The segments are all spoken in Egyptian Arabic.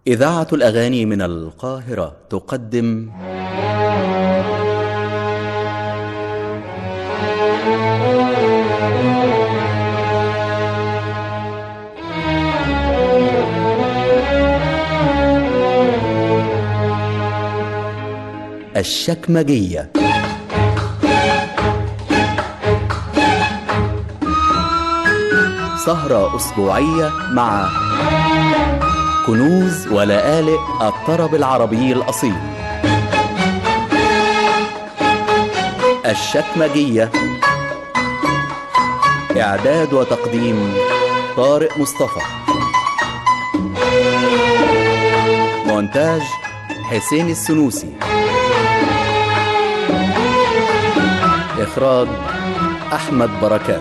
إذاعة الأغاني من القاهرة تقدم الشكمجية سهرة أسبوعية مع كنوز ولآلئ الطرب العربي الأصيل الشكمجية إعداد وتقديم طارق مصطفى مونتاج حسين السنوسي إخراج أحمد بركات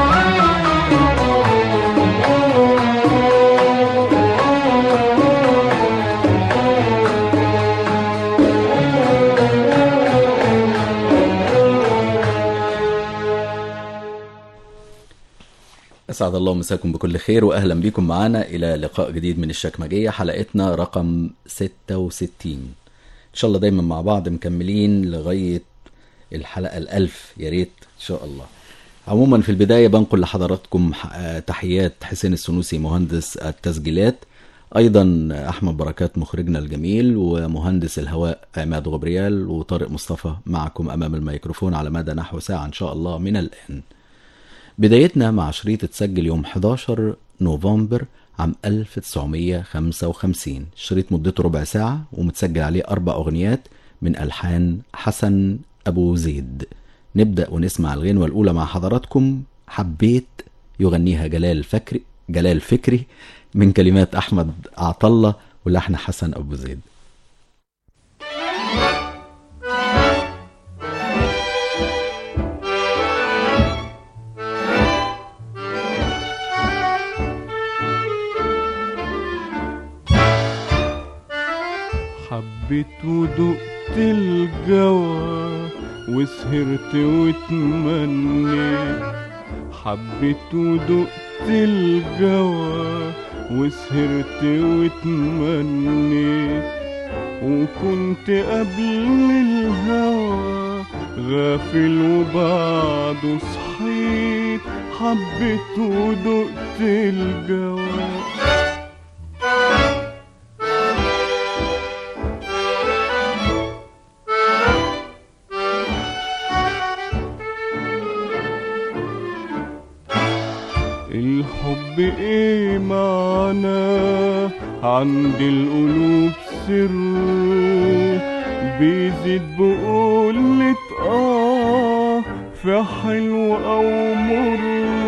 أسعد الله مساكم بكل خير وأهلا بكم معنا إلى لقاء جديد من الشكمجية حلقتنا رقم 66 إن شاء الله دايما مع بعض مكملين لغاية الحلقة الألف يا ريت إن شاء الله عموما في البداية بنقل لحضراتكم ح- تحيات حسين السنوسي مهندس التسجيلات أيضا أحمد بركات مخرجنا الجميل ومهندس الهواء عماد غبريال وطارق مصطفى معكم أمام الميكروفون على مدى نحو ساعة إن شاء الله من الآن بدايتنا مع شريط اتسجل يوم 11 نوفمبر عام 1955 شريط مدته ربع ساعة ومتسجل عليه أربع أغنيات من ألحان حسن أبو زيد نبدأ ونسمع الغنوة الأولى مع حضراتكم حبيت يغنيها جلال فكري جلال فكري من كلمات أحمد عطلة ولحن حسن أبو زيد حبيت ودقت الجوى وسهرت وتمنيت حبيت ودقت الجوى وسهرت وتمنيت وكنت قبل الهوى غافل وبعده صحيت حبيت ودقت الجوى الحب ايه معناه عند القلوب سر بيزيد بقولة اه في حلو او مر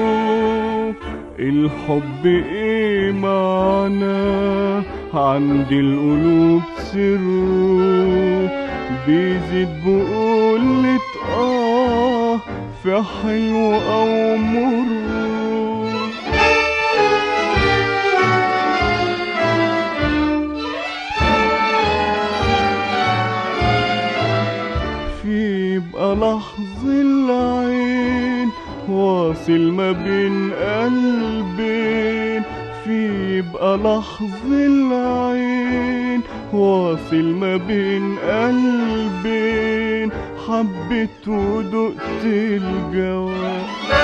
الحب ايه معناه عند القلوب سر بيزيد بقولة اه في حلو او مر في يبقى لحظ العين واصل ما بين قلبين في يبقى لحظ العين واصل ما بين قلبين حبيت ودقت الجواب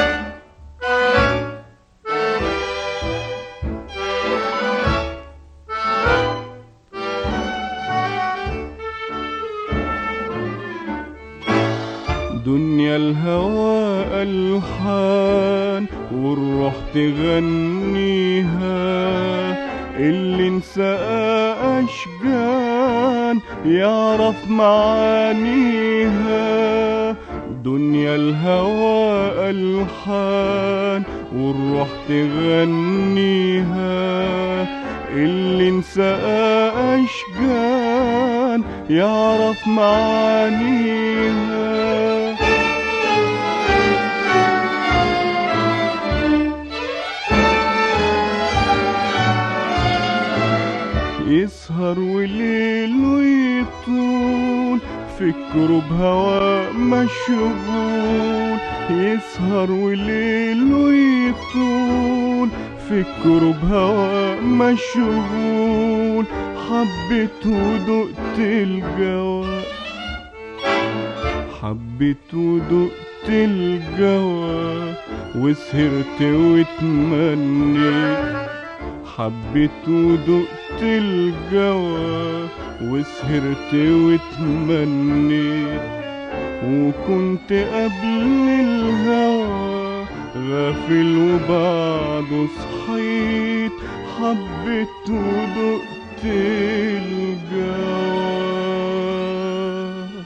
دنيا الهوى ألحان والروح تغنيها اللي انسى أشجان يعرف معانيها دنيا الهوى ألحان والروح تغنيها اللي انسى أشجان يعرف معانيها يسهر وليله يطول فكره بهوى مشغول يسهر وليله يطول فكره بهوى مشغول حبيت ودقت الجواب حبيت ودقت الجوى وسهرت واتمنيت حبيت ودقت الجوى وسهرت واتمنيت وكنت قبل الهوى غافل وبعده صحيت حبيت ودقت الجوى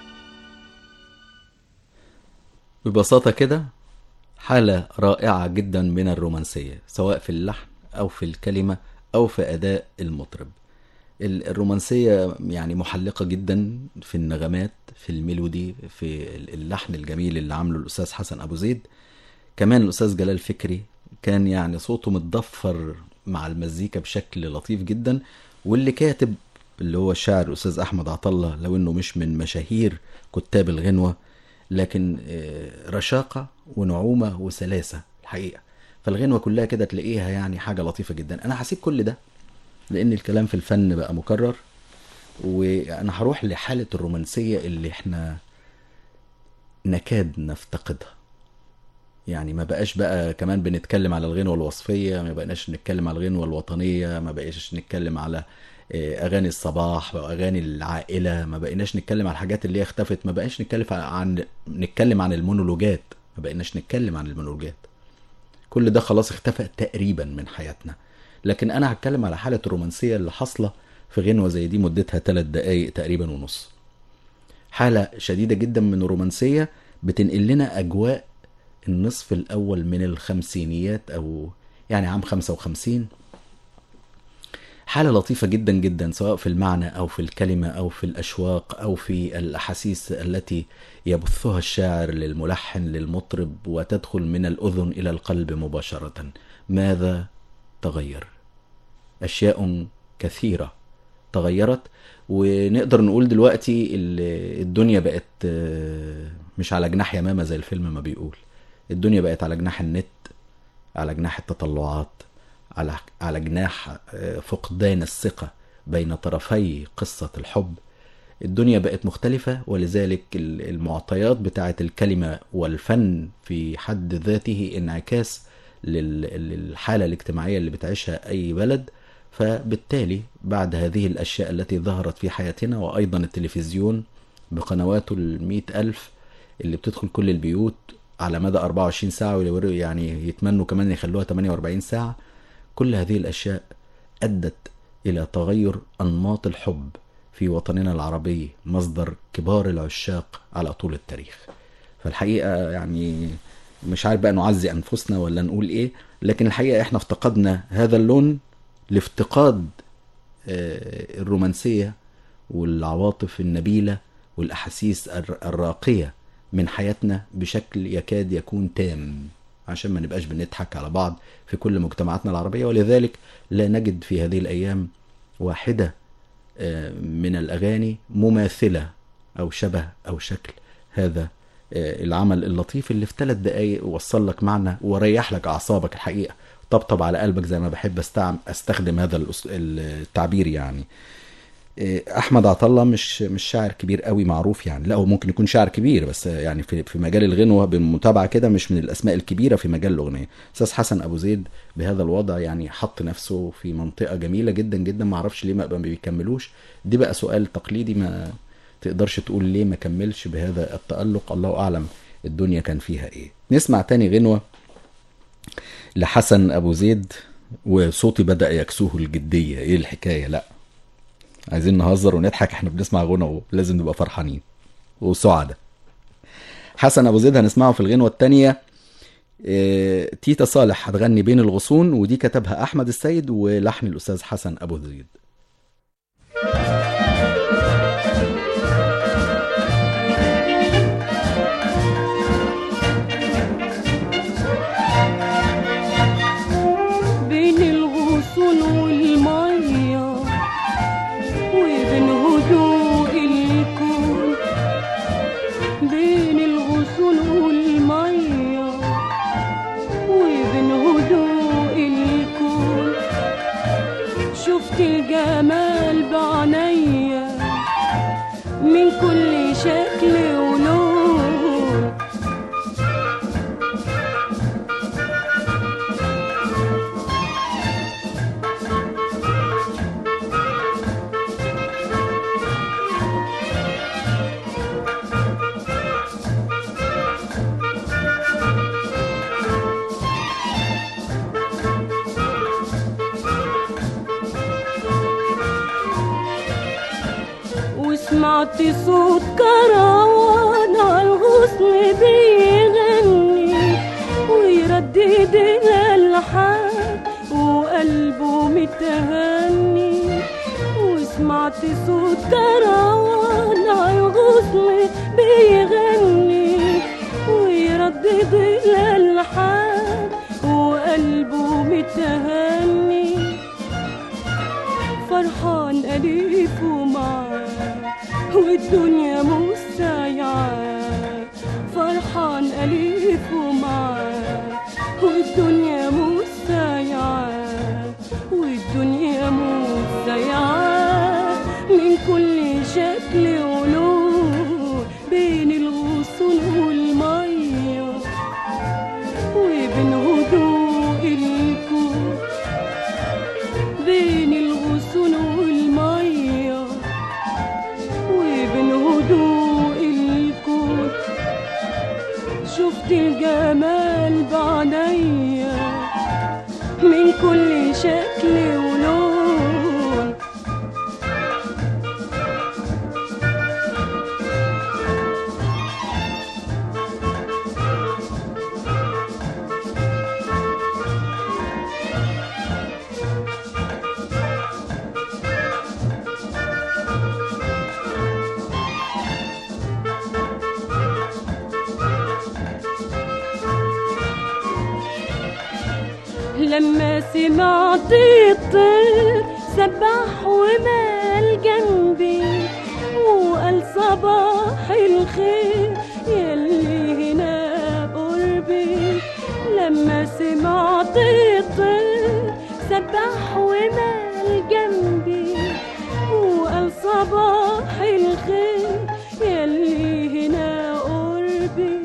ببساطة كده حالة رائعة جدا من الرومانسية سواء في اللحن أو في الكلمة أو في أداء المطرب ال- الرومانسية يعني محلقة جدا في النغمات في الميلودي في ال- اللحن الجميل اللي عامله الأستاذ حسن أبو زيد كمان الأستاذ جلال فكري كان يعني صوته متضفر مع المزيكا بشكل لطيف جدا واللي كاتب اللي هو الشاعر الأستاذ أحمد عطلة لو إنه مش من مشاهير كتاب الغنوة لكن آه، رشاقة ونعومة وسلاسة الحقيقة فالغنوة كلها كده تلاقيها يعني حاجة لطيفة جدا أنا هسيب كل ده لأن الكلام في الفن بقى مكرر وأنا هروح لحالة الرومانسية اللي احنا نكاد نفتقدها يعني ما بقاش بقى كمان بنتكلم على الغنوة الوصفية ما بقناش نتكلم على الغنوة الوطنية ما بقيش نتكلم على آه، أغاني الصباح وأغاني العائلة ما بقيناش نتكلم على الحاجات اللي هي اختفت ما بقاش نتكلم عن نتكلم عن المونولوجات ما بقيناش نتكلم عن المونولوجات كل ده خلاص اختفى تقريبا من حياتنا لكن أنا هتكلم على حالة الرومانسية اللي حاصلة في غنوة زي دي مدتها ثلاث دقايق تقريبا ونص حالة شديدة جدا من الرومانسية بتنقل لنا أجواء النصف الأول من الخمسينيات أو يعني عام 55 حالة لطيفة جدا جدا سواء في المعنى أو في الكلمة أو في الأشواق أو في الأحاسيس التي يبثها الشاعر للملحن للمطرب وتدخل من الأذن إلى القلب مباشرة ماذا تغير؟ أشياء كثيرة تغيرت ونقدر نقول دلوقتي ال- الدنيا بقت آه، مش على جناح يمامة زي الفيلم ما بيقول الدنيا بقت على جناح النت على جناح التطلعات على على جناح آه، فقدان الثقة بين طرفي قصة الحب الدنيا بقت مختلفة ولذلك ال- المعطيات بتاعة الكلمة والفن في حد ذاته انعكاس لل- للحالة الاجتماعية اللي بتعيشها أي بلد فبالتالي بعد هذه الأشياء التي ظهرت في حياتنا وأيضا التلفزيون بقنواته المئة ألف اللي بتدخل كل البيوت على مدى 24 ساعة ويوروا- يعني يتمنوا كمان يخلوها 48 ساعة كل هذه الأشياء أدت إلى تغير أنماط الحب في وطننا العربي مصدر كبار العشاق على طول التاريخ فالحقيقة يعني مش عارف بقى نعزي أنفسنا ولا نقول إيه لكن الحقيقة إحنا افتقدنا هذا اللون لافتقاد آه، الرومانسية والعواطف النبيلة والأحاسيس الر- الراقية من حياتنا بشكل يكاد يكون تام عشان ما نبقاش بنضحك على بعض في كل مجتمعاتنا العربية ولذلك لا نجد في هذه الأيام واحدة آه، من الأغاني مماثلة أو شبه أو شكل هذا آه، العمل اللطيف اللي في ثلاث دقايق وصل لك معنى وريح لك أعصابك الحقيقة طبطب على قلبك زي ما بحب استعم استخدم هذا الأس- التعبير يعني إيه، احمد عطله مش مش شاعر كبير قوي معروف يعني لا هو ممكن يكون شاعر كبير بس يعني في في مجال الغنوه بالمتابعه كده مش من الاسماء الكبيره في مجال الاغنيه استاذ حسن ابو زيد بهذا الوضع يعني حط نفسه في منطقه جميله جدا جدا ما اعرفش ليه ما ما بيكملوش دي بقى سؤال تقليدي ما تقدرش تقول ليه ما كملش بهذا التالق الله اعلم الدنيا كان فيها ايه نسمع تاني غنوه لحسن ابو زيد وصوتي بدا يكسوه الجديه ايه الحكايه لا عايزين نهزر ونضحك احنا بنسمع غنى ولازم نبقى فرحانين وسعداء حسن ابو زيد هنسمعه في الغنوه الثانيه تيتا صالح هتغني بين الغصون ودي كتبها احمد السيد ولحن الاستاذ حسن ابو زيد بين الغصون والمية وبين هدوء الكون بين الغصون والمية وبين هدوء الكون من كل شكل ولون وسمعت صوت كروان عالغصن بيغني ويردد الألحان وقلبه متهني وسمعت صوت كروان عالغصن بيغني ويردد الألحان وقلبه متهني فرحان أليف ومعاه والدنيا مستيعاه فرحان أليف ومعاه والدنيا مستيعاه والدنيا مستيعاه من كل شكل ولون بين الغصون والمية وبين هدوء الكون بين الغصون والمية وبين هدوء الكون شفت الجمال بعينيا من كل شكل ولون لما سمعت الطير سبح ومال جنبي وقال صباح الخير يلي هنا قربي لما سمعت الطير سبح ومال جنبي وقال صباح الخير يلي هنا قربي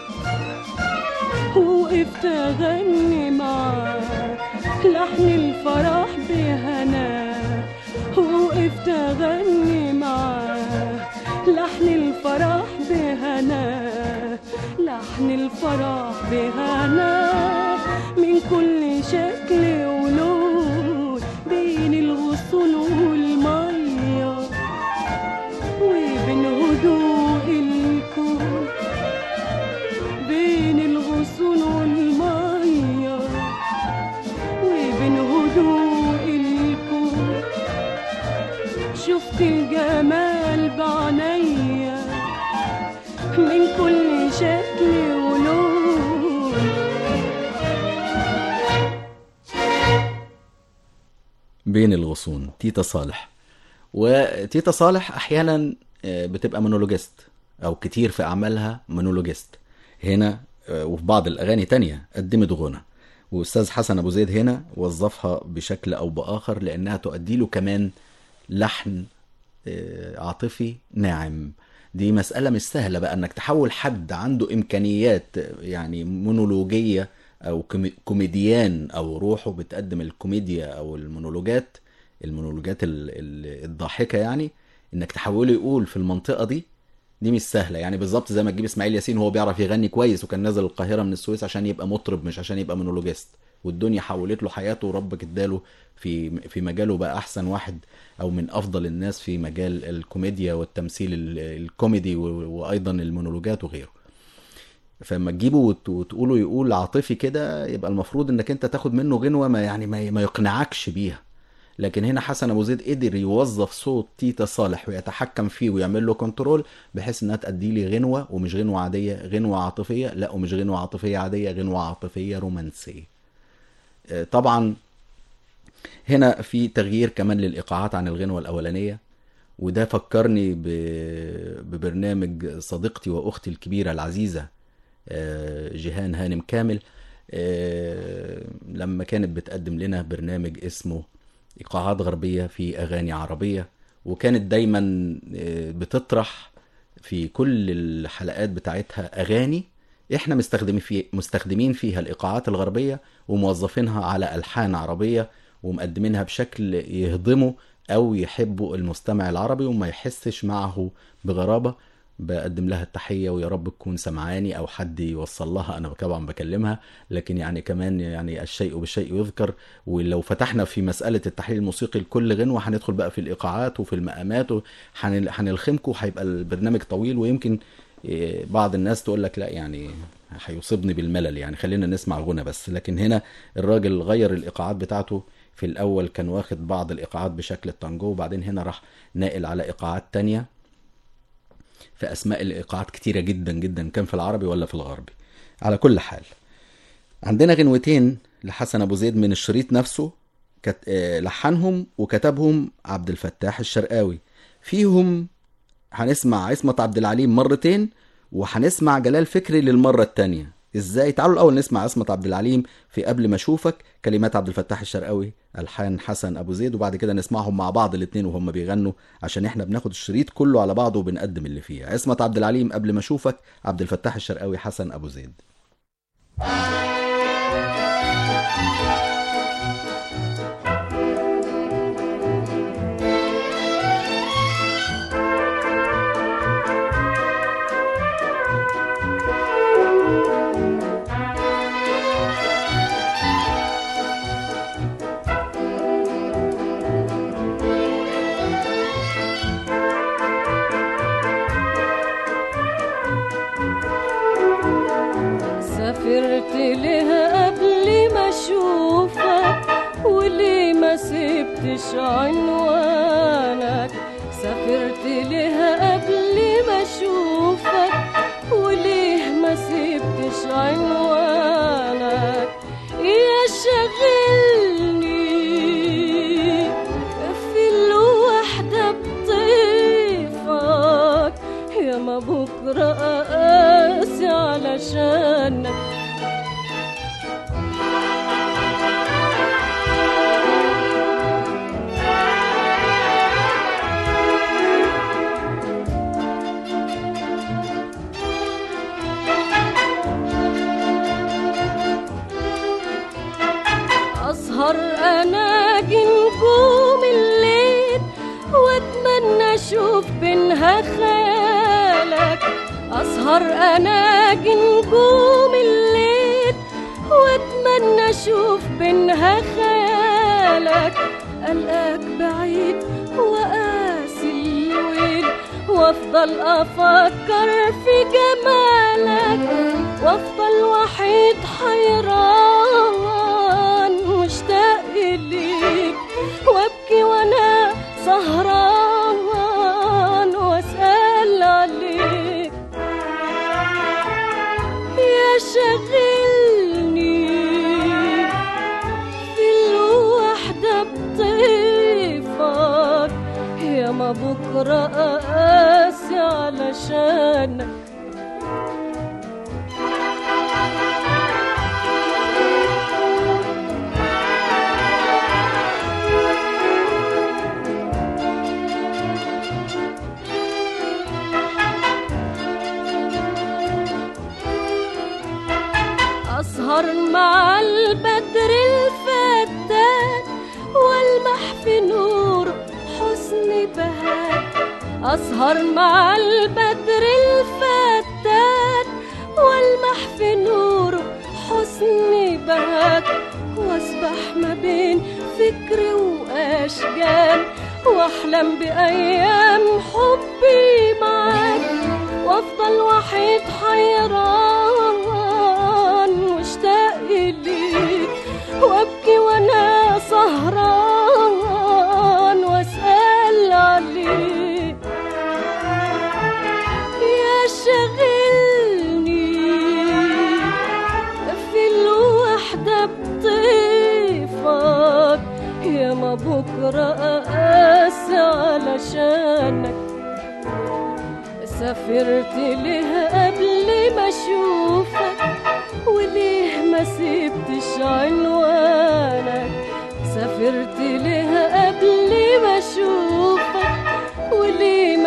وقفت اغني معاه لحن الفرح بهنا وقفت اغني معاه لحن الفرح بهنا لحن الفرح بهنا من كل شكل ولون بين الغصون والميه وبين هدوء الكون بين الغصون والمية وبين هدوء الكون شفت الجمال بعينيا من كل شكل ولون بين الغصون تيتا صالح وتيتا صالح احيانا آه، بتبقى مونولوجيست او كتير في اعمالها مونولوجيست هنا آه، وفي بعض الاغاني تانية قدمت غنى واستاذ حسن ابو زيد هنا وظفها بشكل او باخر لانها تؤدي له كمان لحن آه، عاطفي ناعم دي مسألة مش سهلة بقى انك تحول حد عنده امكانيات يعني مونولوجية او كومي- كوميديان او روحه بتقدم الكوميديا او المونولوجات المونولوجات ال- ال- الضاحكة يعني انك تحوله يقول في المنطقة دي دي مش سهلة يعني بالظبط زي ما تجيب اسماعيل ياسين هو بيعرف يغني كويس وكان نازل القاهرة من السويس عشان يبقى مطرب مش عشان يبقى مونولوجيست والدنيا حولت له حياته وربك اداله في في مجاله بقى احسن واحد او من افضل الناس في مجال الكوميديا والتمثيل ال- الكوميدي و- وايضا المونولوجات وغيره فلما تجيبه وت- وتقوله يقول عاطفي كده يبقى المفروض انك انت تاخد منه غنوة ما يعني ما ما يقنعكش بيها لكن هنا حسن ابو زيد قدر يوظف صوت تيتا صالح ويتحكم فيه ويعمل له كنترول بحيث انها تأدي لي غنوة ومش غنوة عادية غنوة عاطفية لا ومش غنوة عاطفية عادية غنوة عاطفية رومانسية آه، طبعا هنا في تغيير كمان للإيقاعات عن الغنوة الأولانية وده فكرني ب- ببرنامج صديقتي وأختي الكبيرة العزيزة آه، جيهان هانم كامل آه، لما كانت بتقدم لنا برنامج اسمه إيقاعات غربية في أغاني عربية وكانت دايما آه، بتطرح في كل الحلقات بتاعتها اغاني احنا مستخدمين في مستخدمين فيها الايقاعات الغربيه وموظفينها على الحان عربيه ومقدمينها بشكل يهضمه او يحبه المستمع العربي وما يحسش معه بغرابه بقدم لها التحيه ويا رب تكون سمعاني او حد يوصل لها انا طبعا بكلمها لكن يعني كمان يعني الشيء بالشيء يذكر ولو فتحنا في مساله التحليل الموسيقي لكل غنوه هندخل بقى في الايقاعات وفي المقامات وهن- هنلخمكم هيبقى البرنامج طويل ويمكن إيه، بعض الناس تقول لك لا يعني هيصيبني بالملل يعني خلينا نسمع غنى بس لكن هنا الراجل غير الايقاعات بتاعته في الاول كان واخد بعض الايقاعات بشكل التانجو وبعدين هنا راح ناقل على ايقاعات تانية في اسماء الايقاعات كتيره جدا جدا كان في العربي ولا في الغربي على كل حال عندنا غنوتين لحسن ابو زيد من الشريط نفسه كت... آه، لحنهم وكتبهم عبد الفتاح الشرقاوي فيهم هنسمع عصمت عبد العليم مرتين وهنسمع جلال فكري للمره الثانيه ازاي تعالوا الاول نسمع عصمت عبد العليم في قبل ما اشوفك كلمات عبد الفتاح الشرقاوي الحان حسن ابو زيد وبعد كده نسمعهم مع بعض الاثنين وهم بيغنوا عشان احنا بناخد الشريط كله على بعضه وبنقدم اللي فيه عصمت عبد العليم قبل ما اشوفك عبد الفتاح الشرقاوي حسن ابو زيد سافرت لها قبل ما اشوفك وليه ما سبتش عنوانك سافرت لها قبل ما اشوفك وليه ما سبتش عنوانك يا شغلني في الوحدة بطيفك يا ما بكرة أقاسي علشانك أسهر أناجي نجوم الليل وأتمنى أشوف بينها خيالك أسهر أناجي نجوم الليل وأتمنى أشوف بينها خيالك ألقاك بعيد وقاسي الويل وافضل افكر في جمالك وافضل وحيد حيران مشتاق ليك وابكي وانا سهران واسال عليك يا شغلني في الوحدة بطيفك يا ما بكرة أقاسي علشانك أسهر مع البدر الفتان والمح في نور حسن بهاء أسهر مع البدر الفتان والمح في نور حسن بهاك واسبح ما بين فكر واشجان واحلم بايام حبي معاك وافضل وحيد حيران مشتاق ليك وابكي وانا سهران واسال عليك يا شغلني في الوحدة بطيفك يا ما بكرة أقاسي علشانك سافرت لها قبل ما اشوفك وليه ما سبتش عنوانك سافرت لها قبل ما اشوفك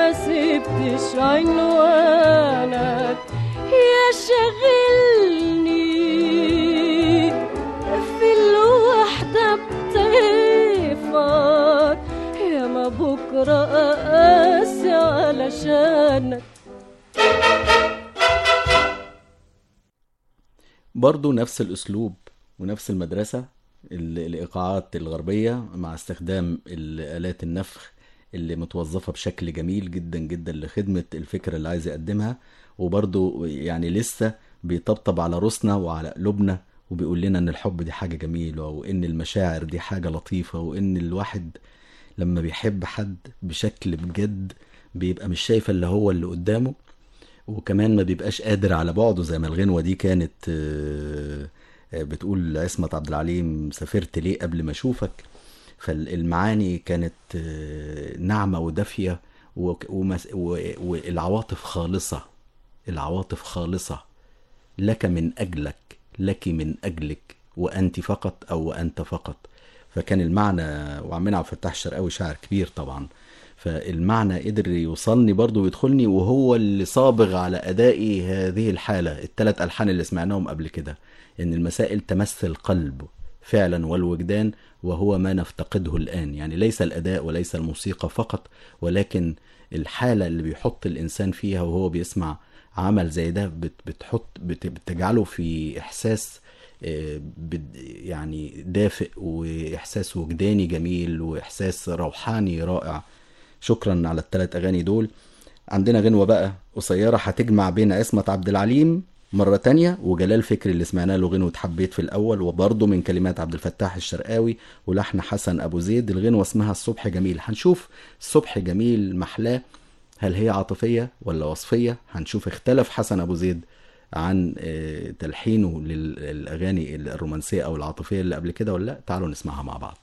ما سبتش عنوانك يا شغلني في الوحدة بطيفك يا ما بكرة أقاسي علشانك برضو نفس الأسلوب ونفس المدرسة ال- الإيقاعات الغربية مع استخدام الآلات النفخ اللي متوظفة بشكل جميل جدا جدا لخدمة الفكرة اللي عايز يقدمها وبرضو يعني لسه بيطبطب على راسنا وعلى قلوبنا وبيقول لنا ان الحب دي حاجة جميلة وان المشاعر دي حاجة لطيفة وان الواحد لما بيحب حد بشكل بجد بيبقى مش شايف اللي هو اللي قدامه وكمان ما بيبقاش قادر على بعده زي ما الغنوة دي كانت آه، آه، بتقول عصمت عبد العليم سافرت ليه قبل ما اشوفك فالمعاني كانت آه، ناعمة ودافية وك- ومس- و- والعواطف خالصة العواطف خالصة لك من أجلك لك من أجلك وأنت فقط أو وأنت فقط فكان المعنى وعمنا عبد الفتاح الشرقاوي شاعر كبير طبعا فالمعنى قدر يوصلني برضو ويدخلني وهو اللي صابغ على أدائي هذه الحالة الثلاث ألحان اللي سمعناهم قبل كده إن المسائل تمس القلب فعلا والوجدان وهو ما نفتقده الآن يعني ليس الأداء وليس الموسيقى فقط ولكن الحالة اللي بيحط الإنسان فيها وهو بيسمع عمل زي ده بت- بتحط بت- بتجعله في إحساس آه، بد- يعني دافئ وإحساس وجداني جميل وإحساس روحاني رائع شكرا على الثلاث أغاني دول عندنا غنوة بقى قصيرة هتجمع بين عصمت عبد العليم مرة تانية وجلال فكري اللي سمعنا له غنوة حبيت في الأول وبرضه من كلمات عبد الفتاح الشرقاوي ولحن حسن أبو زيد الغنوة اسمها الصبح جميل هنشوف الصبح جميل محلاه هل هي عاطفية ولا وصفية هنشوف اختلف حسن أبو زيد عن آه، تلحينه للأغاني الرومانسية أو العاطفية اللي قبل كده ولا لا تعالوا نسمعها مع بعض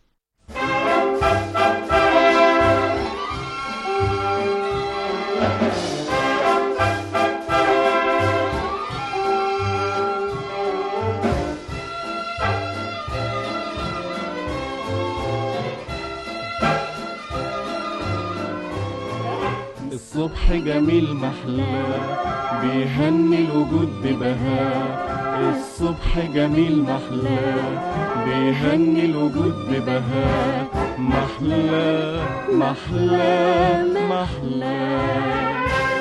الصبح جميل محلاه بيهني الوجود ببهاء الصبح جميل محلاه بيهني الوجود ببهاء محلاه محلاه محلاه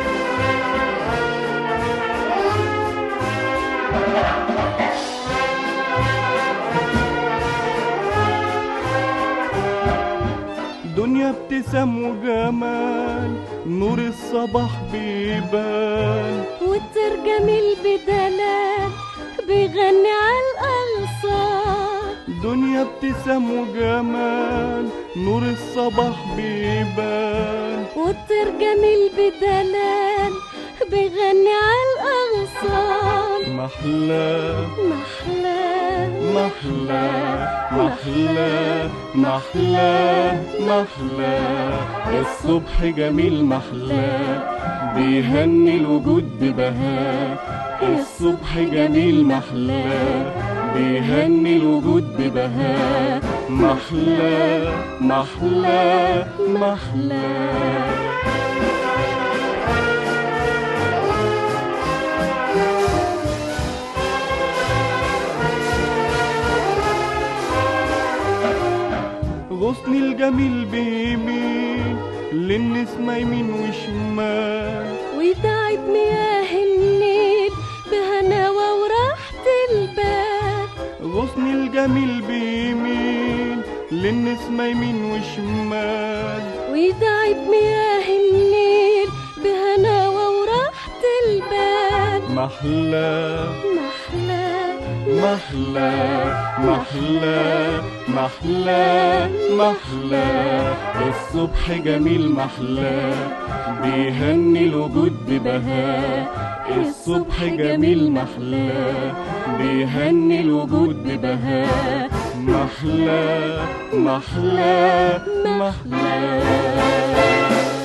دنيا ابتسام وجمال نور الصباح بيبان والطير جميل بدلال بيغني على الأغصان دنيا ابتسام وجمال نور الصباح بيبان والطير جميل بدلال بيغني على الأغصان محلاه محلاه محلاه محلاه محلاه محلاه الصبح جميل محلاه بيهني الوجود ببهاء الصبح جميل محلاه بيهني الوجود ببهاء محلاه محلاه محلاه غصن الجميل بيميل للنسمة يمين وشمال ويدعب مياه النيل بهناوة وراحة البال غصن الجميل بيميل للنسمة يمين وشمال ويدعب مياه النيل بهناوة وراحة البال محلاه محلاه محلاه محلاه محلاه محلاه الصبح جميل محلاه بيهني الوجود ببهاء الصبح جميل محلاه بيهني الوجود ببهاء محلاه محلاه محلاه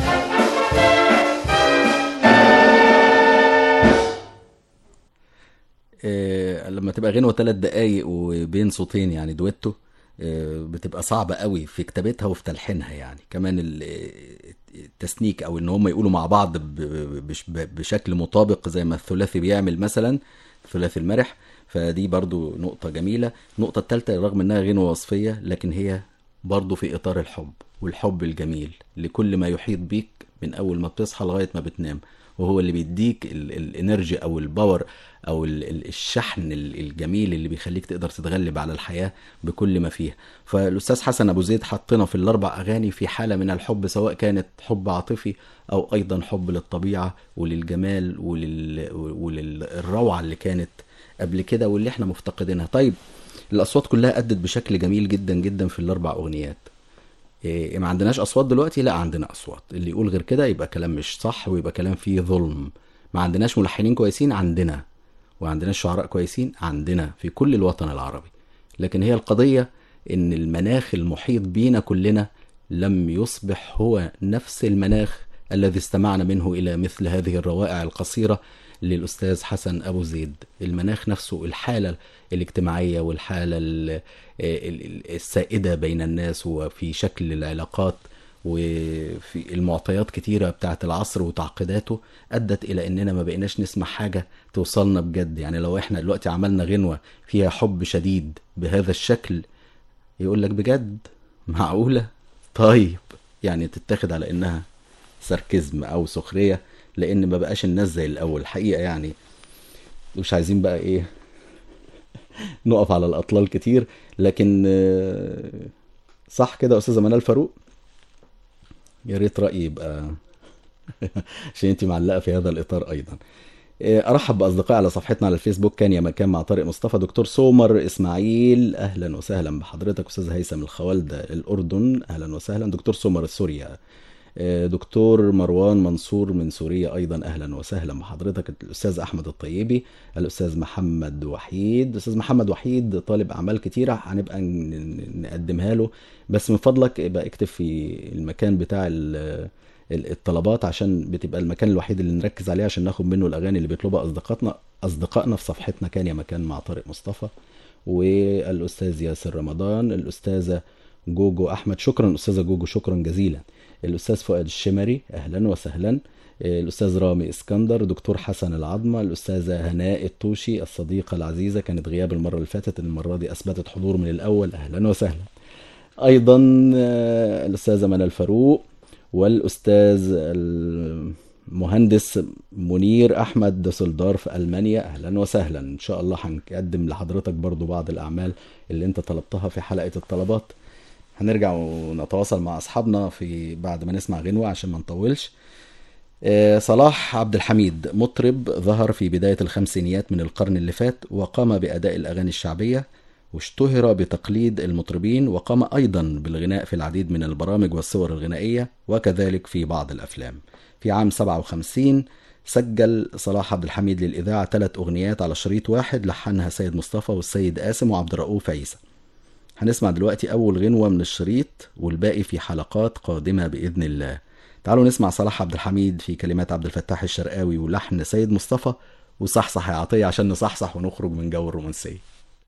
آه، لما تبقى غنوة ثلاث دقايق وبين صوتين يعني دويتو آه، بتبقى صعبة قوي في كتابتها وفي تلحينها يعني كمان ال- التسنيك او ان هم يقولوا مع بعض ب- ب- بش- ب- بشكل مطابق زي ما الثلاثي بيعمل مثلا الثلاثي المرح فدي برضو نقطة جميلة النقطة الثالثة رغم انها غنوة وصفية لكن هي برضو في اطار الحب والحب الجميل لكل ما يحيط بيك من اول ما بتصحى لغاية ما بتنام وهو اللي بيديك ال- الانرجي او الباور او ال- ال- الشحن ال- الجميل اللي بيخليك تقدر تتغلب على الحياة بكل ما فيها فالاستاذ حسن ابو زيد حطنا في الاربع اغاني في حالة من الحب سواء كانت حب عاطفي او ايضا حب للطبيعة وللجمال ولل... وللروعة اللي كانت قبل كده واللي احنا مفتقدينها طيب الاصوات كلها ادت بشكل جميل جدا جدا في الاربع اغنيات إيه ما عندناش اصوات دلوقتي لا عندنا اصوات اللي يقول غير كده يبقى كلام مش صح ويبقى كلام فيه ظلم ما عندناش ملحنين كويسين عندنا وعندناش شعراء كويسين عندنا في كل الوطن العربي لكن هي القضية ان المناخ المحيط بينا كلنا لم يصبح هو نفس المناخ الذي استمعنا منه الى مثل هذه الروائع القصيرة للأستاذ حسن أبو زيد المناخ نفسه الحالة الاجتماعية والحالة ال- ال- ال- السائدة بين الناس وفي شكل العلاقات وفي المعطيات كتيرة بتاعت العصر وتعقيداته أدت إلى إننا ما بقيناش نسمع حاجة توصلنا بجد يعني لو إحنا دلوقتي عملنا غنوة فيها حب شديد بهذا الشكل يقول لك بجد معقولة طيب يعني تتاخد على إنها ساركيزم أو سخرية لأن ما بقاش الناس زي الأول حقيقة يعني مش عايزين بقى إيه نقف على الأطلال كتير لكن آه، صح كده يا أستاذة منال فاروق يا ريت رأيي يبقى عشان انت معلقة في هذا الإطار أيضا إيه، أرحب بأصدقائي على صفحتنا على الفيسبوك كان يا مكان مع طارق مصطفى دكتور سومر إسماعيل أهلا وسهلا بحضرتك أستاذ هيثم الخوالدة الأردن أهلا وسهلا دكتور سومر سوريا إيه، دكتور مروان منصور من سوريا أيضا أهلا وسهلا بحضرتك الأستاذ أحمد الطيبي الأستاذ محمد وحيد أستاذ محمد وحيد طالب أعمال كتيرة هنبقى ن- ن- نقدمها له بس من فضلك يبقى اكتب في المكان بتاع ال- ال- الطلبات عشان بتبقى المكان الوحيد اللي نركز عليه عشان ناخد منه الاغاني اللي بيطلبها اصدقائنا اصدقائنا في صفحتنا كان يا مكان مع طارق مصطفى والاستاذ ياسر رمضان الاستاذه جوجو احمد شكرا استاذه جوجو شكرا جزيلا الاستاذ فؤاد الشمري اهلا وسهلا الاستاذ رامي اسكندر دكتور حسن العظمه الاستاذه هناء الطوشي الصديقه العزيزه كانت غياب المره اللي فاتت المره دي اثبتت حضور من الاول اهلا وسهلا ايضا آه، الاستاذه منى الفاروق والاستاذ المهندس منير احمد دسلدار في المانيا اهلا وسهلا ان شاء الله هنقدم لحضرتك برضو بعض الاعمال اللي انت طلبتها في حلقه الطلبات هنرجع ونتواصل مع اصحابنا في بعد ما نسمع غنوه عشان ما نطولش آه، صلاح عبد الحميد مطرب ظهر في بداية الخمسينيات من القرن اللي فات وقام بأداء الأغاني الشعبية واشتهر بتقليد المطربين وقام أيضا بالغناء في العديد من البرامج والصور الغنائية وكذلك في بعض الأفلام في عام 57 سجل صلاح عبد الحميد للإذاعة ثلاث أغنيات على شريط واحد لحنها سيد مصطفى والسيد قاسم وعبد الرؤوف عيسى هنسمع دلوقتي أول غنوة من الشريط والباقي في حلقات قادمة بإذن الله تعالوا نسمع صلاح عبد الحميد في كلمات عبد الفتاح الشرقاوي ولحن سيد مصطفى وصحصح يا عطية عشان نصحصح ونخرج من جو الرومانسية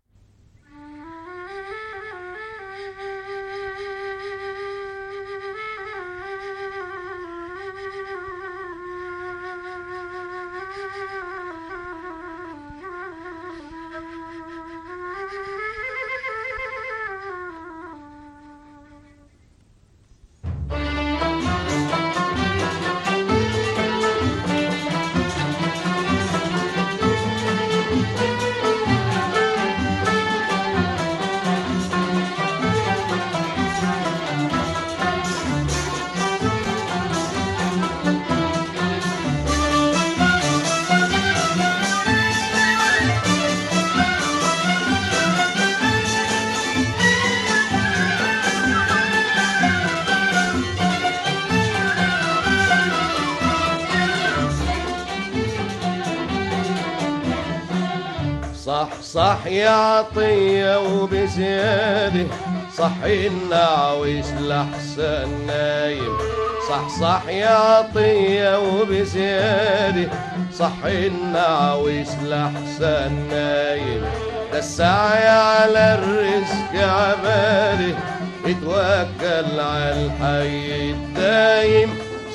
صح صح يا عطية وبزيادة صحي النعويس لحسن نايم صح صح يا عطية وبزيادة صحي النعويس لحسن نايم ده السعي على الرزق عباده اتوكل على الحي الدايم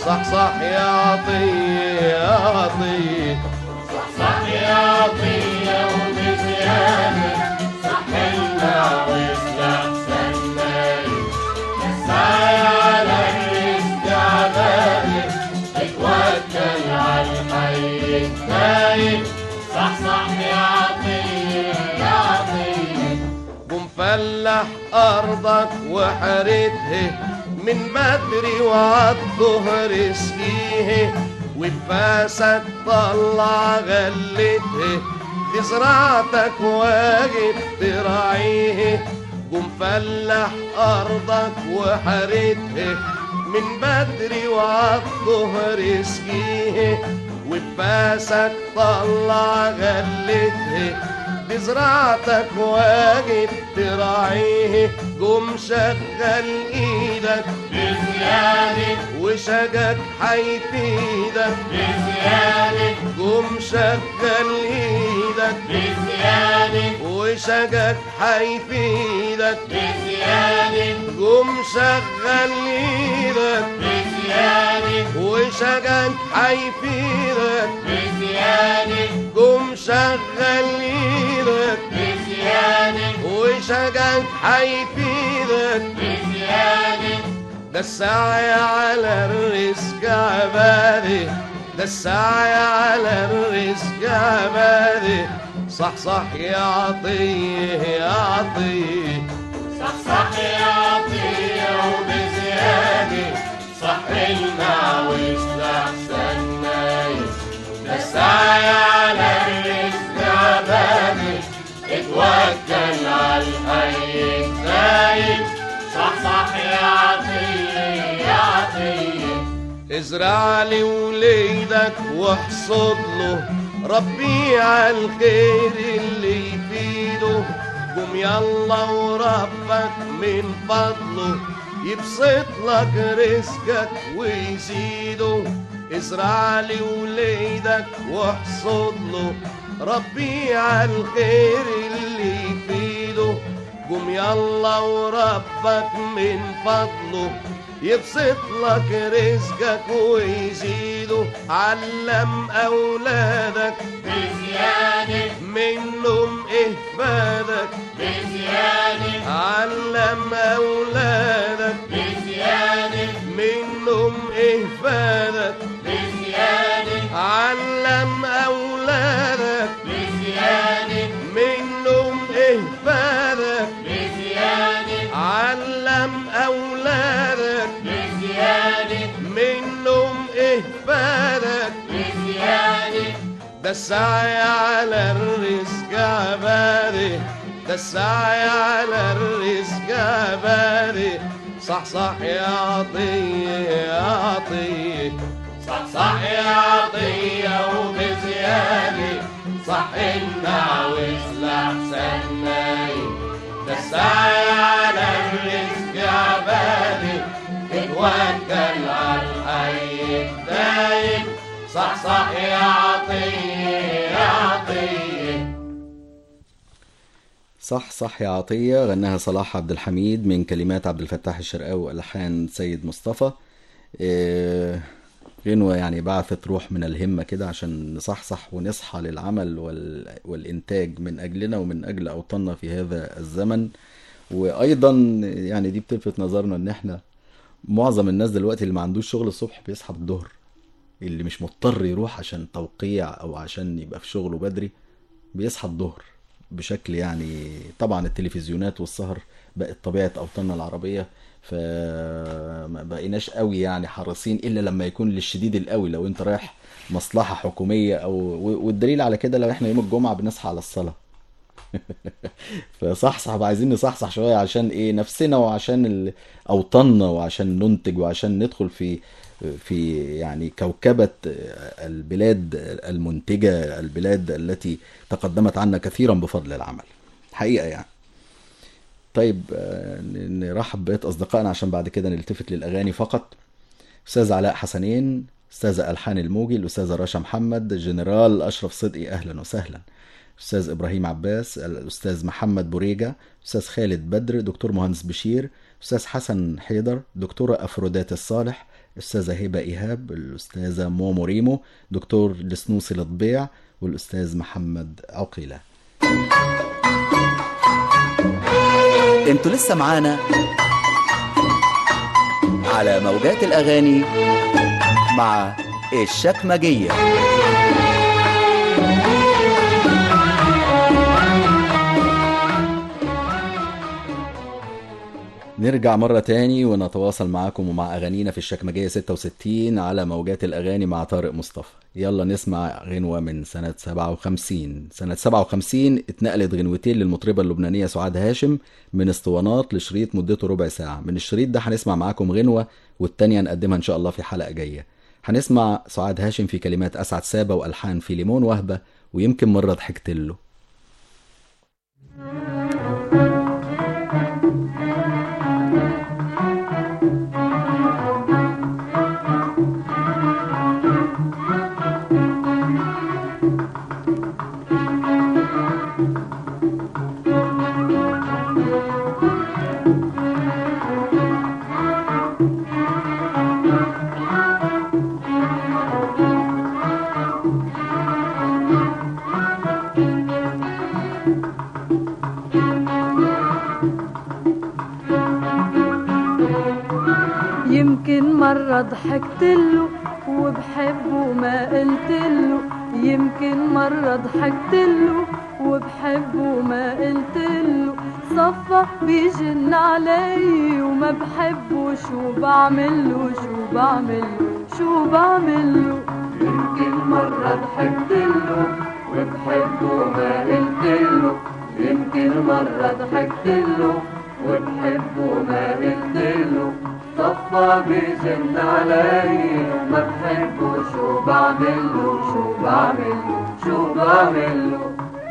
صح صح يا عطية يا عطية صح يا عطية وبزيادة صح لنا ويصلح سنايم السعي على الرزق عبادة اتوكل على الحي الدايم صح صح يا عطية يا عطية قم فلح أرضك وحرتها من بدري وعالظهر سقيه وبفاسك طلع غلتها دي زراعتك واجب تراعيه قم فلح أرضك وحرتها من بدري وعالظهر سقيه وبفاسك طلع غلتها بزراعتك واجب تراعيه قوم شغل ايدك بزيادة وشجك حيفيدك بزيادة قوم شغل ايدك بزيادة وشجك حيفيدك بزيادة قوم شغل ايدك بزيادة وشجك حيفيدك بزيادة قوم شغل ايدك بزيادة وشجك حيفيدك بزيادة ده السعي على الرزق عبادي ده السعي على الرزق عبادي صح صح يا عطية يا عطية صح صح يا عطية وبزيادة صح لنا ويصلح سنايم ده السعي على الرزق عبادة اتوكل على الحي الدايم صح صح يا عطية يا عطية ازرع لي وليدك واحصد له ربي على الخير اللي يفيده قوم يلا وربك من فضله يبسط لك رزقك ويزيده ازرع لي وليدك واحصد له ربي على الخير اللي يفيده قوم يلا وربك من فضله يبسط لك رزقك ويزيده علم أولادك بزيادة منهم إيه فادك بزيادة علم أولادك بزيادة منهم إيه فادك بزيادة علم أولادك بزيادة منهم إيه فادك بزيادة علم أولادك بزيادة منهم إيه فادك بزيادة ده السعي على الرزق عبادي ده السعي على الرزق عبادي صح صح يا عطية يا عطية صح صح يا عطية وبزيادة صح لنا ويصلح سنايم ده السعي على الرزق عبادي اتوكل على الحي الدايم صح صح يا عطية يا عطية صح صح يا عطية غناها صلاح عبد الحميد من كلمات عبد الفتاح الشرقاوي والحان سيد مصطفى إيه، غنوة يعني بعثت روح من الهمة كده عشان نصحصح ونصحى للعمل وال... والإنتاج من أجلنا ومن أجل أوطاننا في هذا الزمن وأيضا يعني دي بتلفت نظرنا إن إحنا معظم الناس دلوقتي اللي ما عندوش شغل الصبح بيصحى بالظهر اللي مش مضطر يروح عشان توقيع أو عشان يبقى في شغله بدري بيصحى الظهر بشكل يعني طبعا التلفزيونات والسهر بقت طبيعة أوطاننا العربية فما بقيناش قوي يعني حريصين إلا لما يكون للشديد القوي لو أنت رايح مصلحة حكومية أو والدليل على كده لو إحنا يوم الجمعة بنصحى على الصلاة فصحصح بقى عايزين نصحصح شوية عشان إيه نفسنا وعشان ال- أوطاننا وعشان ننتج وعشان ندخل في في يعني كوكبة البلاد المنتجة البلاد التي تقدمت عنا كثيرا بفضل العمل حقيقة يعني طيب آه، ن- نرحب بقية أصدقائنا عشان بعد كده نلتفت للأغاني فقط أستاذ علاء حسنين أستاذة ألحان الموجي الأستاذة رشا محمد جنرال أشرف صدقي أهلا وسهلا أستاذ إبراهيم عباس الأستاذ محمد بوريجا أستاذ خالد بدر دكتور مهندس بشير أستاذ حسن حيدر دكتورة أفرودات الصالح الأستاذة هبة إيهاب الأستاذة مومو ريمو دكتور لسنوسي لطبيع والأستاذ محمد عقيلة انتوا لسه معانا على موجات الأغاني مع الشكمجية نرجع مرة تاني ونتواصل معاكم ومع أغانينا في الشكمجية 66 على موجات الأغاني مع طارق مصطفى يلا نسمع غنوة من سنة 57 سنة 57 اتنقلت غنوتين للمطربة اللبنانية سعاد هاشم من اسطوانات لشريط مدته ربع ساعة من الشريط ده هنسمع معاكم غنوة والتانية نقدمها إن شاء الله في حلقة جاية هنسمع سعاد هاشم في كلمات أسعد سابة وألحان في ليمون وهبة ويمكن مرة ضحكت له يمكن مرة ضحكت له وبحبه ما قلت له يمكن مرة ضحكت له وبحبه ما قلت له صفى بيجن علي وما بحبه شو بعمل له شو بعمل له شو بعمل له يمكن مرة ضحكت له وبحبه ما قلت له يمكن مرة ضحكت له وبحبه ما قلت له صفى بيجن علي وما بحبه شو بعمل له شو بعمل له شو بعمل له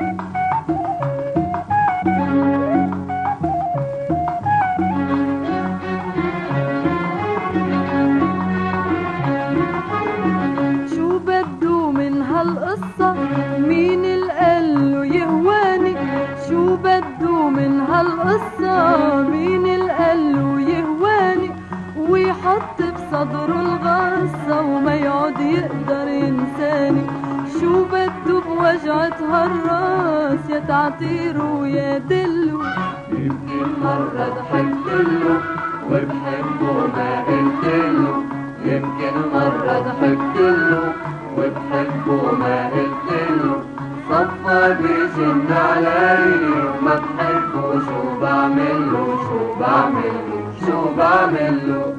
شو بده من هالقصة مين القله يهواني شو بده من هالقصة مين القله يهواني ويحط بصدره الغصة وما يعود يقدر ينساني شو بده بوجعة هالراس يا تعطيره ويا دلو يمكن مرة ضحكت له وبحبه ما قلت له يمكن مرة ضحكت له وبحبه ما قلت له صفى بيجن علي وما بحبه شو بعمل له شو بعمل له شو بعمل له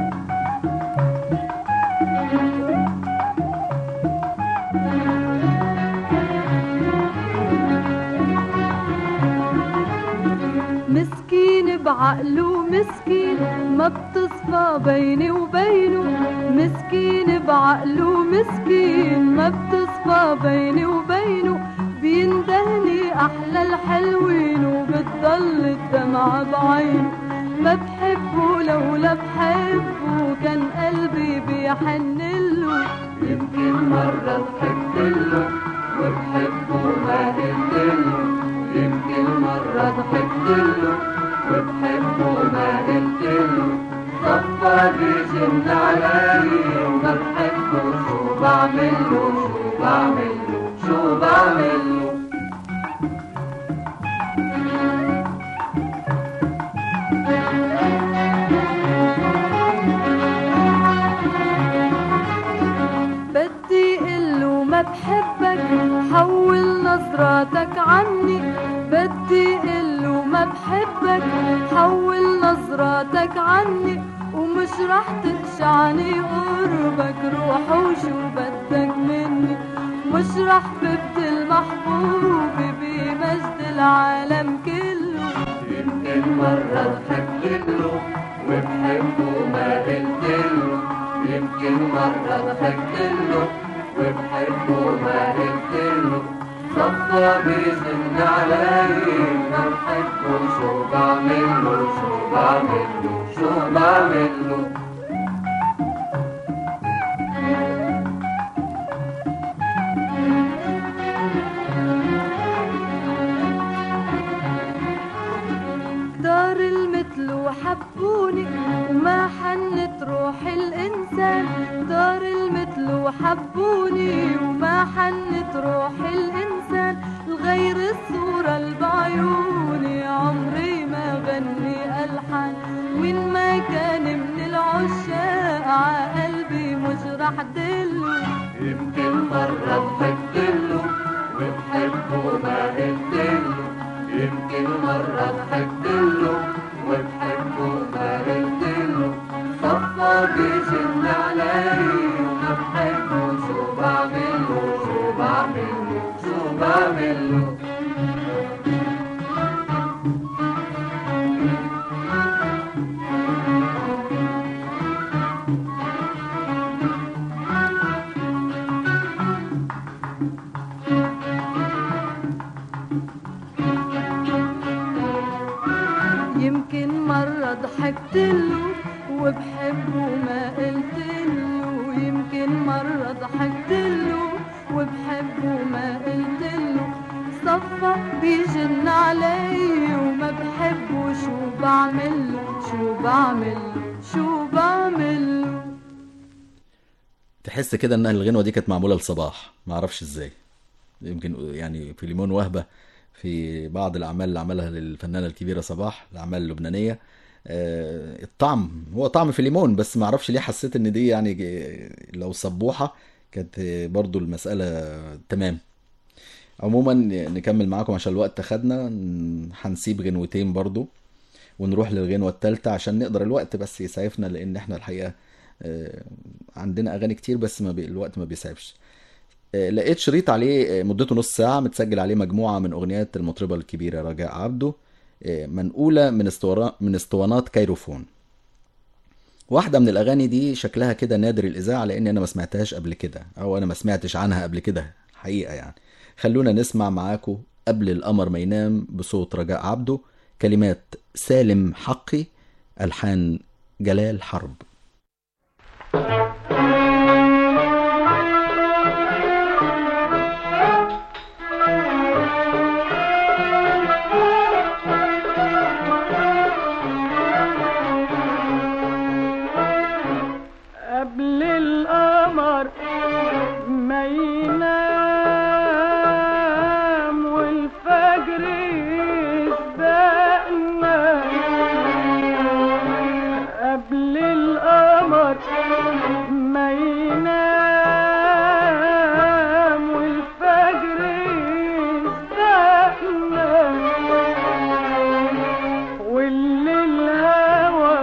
مسكين بعقله مسكين ما بتصفى بيني وبينه مسكين بعقله مسكين ما بتصفى بيني وبينه بيندهني احلى الحلوين وبتضل الدمعة بعينه ما بحبه لولا بحبه كان قلبي بيحن له يمكن مرة ضحكت له وبحبه ما قلت له يمكن مرة ضحكت له وبحبه ما قلت له صفى بيجن علي وما بحبه شو بعمل له شو بعمل له شو بعمل له بدي قله ما بحبك حول نظراتك عني بدي قله ما بحبك حول نظراتك عني ومش رح تقشعني قربك روح وشو بدك مني مش رح ببدل محبوبي بمجد العالم كله يمكن مرة ضحكت له وبحبه ما قلت له يمكن مرة ضحكت له وبحبه ما قلت له صفى بيزن علي ما بحبه شو بعمل له شو بعمل له شو بعمل له دار المثل وحبوني وما حنت روح الإنسان دار المثل وحبوني وما حنت روح الإنسان لغير الصورة اللي بعيوني عمري ما غني ألحان وين ما كان من العشاق ع قلبي مش رح دله يمكن مرة ضحكت له وبحبه ما قلت له يمكن مرة ضحكت له وبحبه ما قلت له صفى بيجن علي وما بحبه شو بعمله شو بعمله شو بعمله يمكن مرة ضحكت له وبحبه ما قلت له يمكن مرة ضحكت له وبحبه ما قلت له صفى بيجن علي وما بحبه شو بعمل له شو بعمل له شو بعمل له تحس كده ان الغنوه دي كانت معموله لصباح ما اعرفش ازاي يمكن يعني في ليمون وهبه في بعض الاعمال اللي عملها للفنانه الكبيره صباح الاعمال اللبنانيه آه، الطعم هو طعم في ليمون بس ما اعرفش ليه حسيت ان دي يعني ج- لو صبوحه كانت برضو المساله تمام عموما نكمل معاكم عشان الوقت خدنا ن- هنسيب غنوتين برضو ونروح للغنوة التالتة عشان نقدر الوقت بس يسعفنا لأن احنا الحقيقة آه، عندنا أغاني كتير بس ما بي... الوقت ما بيسعفش آه، لقيت شريط عليه آه، مدته نص ساعة متسجل عليه مجموعة من أغنيات المطربة الكبيرة رجاء عبده آه، منقولة من اسطوانات من اسطوانات كايروفون واحدة من الأغاني دي شكلها كده نادر الإذاعة لأن أنا ما سمعتهاش قبل كده أو أنا ما سمعتش عنها قبل كده حقيقة يعني خلونا نسمع معاكم قبل القمر ما ينام بصوت رجاء عبده كلمات سالم حقي ألحان جلال حرب قبل القمر ما ينام والفجر يسبقنا قبل القمر ما ينام والفجر يسبقنا واللي الهوى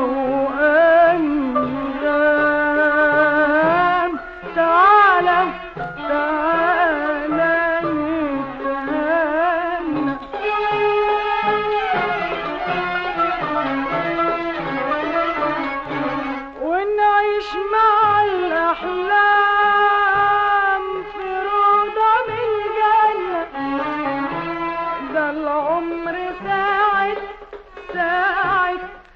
وأنغام تعالى تعالى نتهنى ونعيش مع الأحلام في روضة من جنة ده العمر ساعة ساعة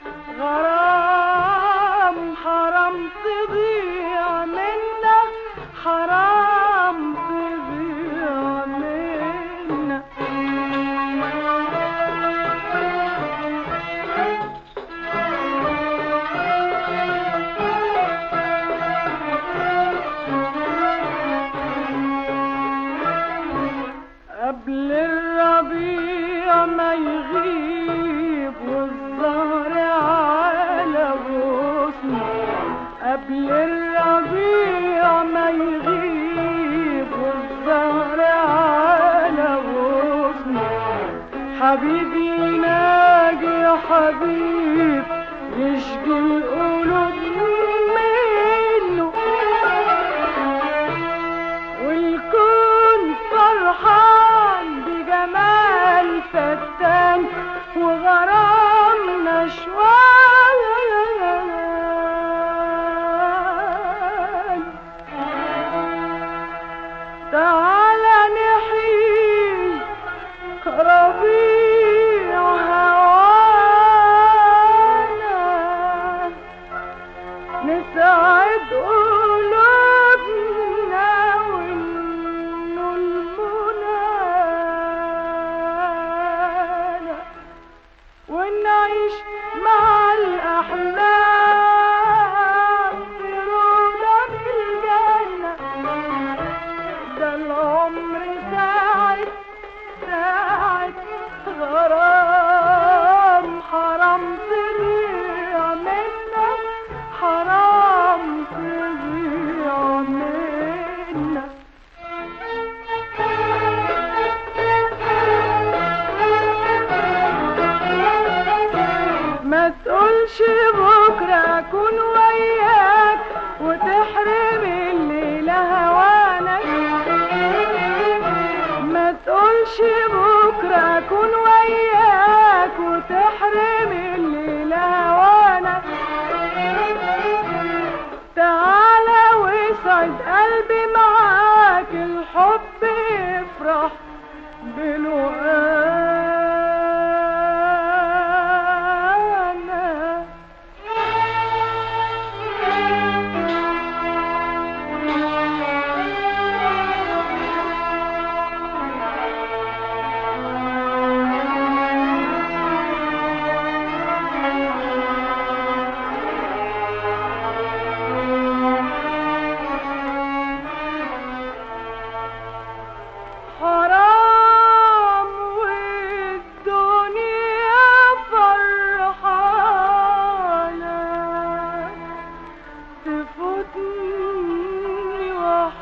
غرام حرام تضيع منا حرام تضيع منا قبل الربيع ما يغيب والزهر على غصنه قبل الربيع ما يغيب والزهر على غصنه حبيبي يناجي يا حبيب يشجي القلوب منه والكون فرحان بجمال فتان وغرام نشوان تعالى نحيي ربيع هوانا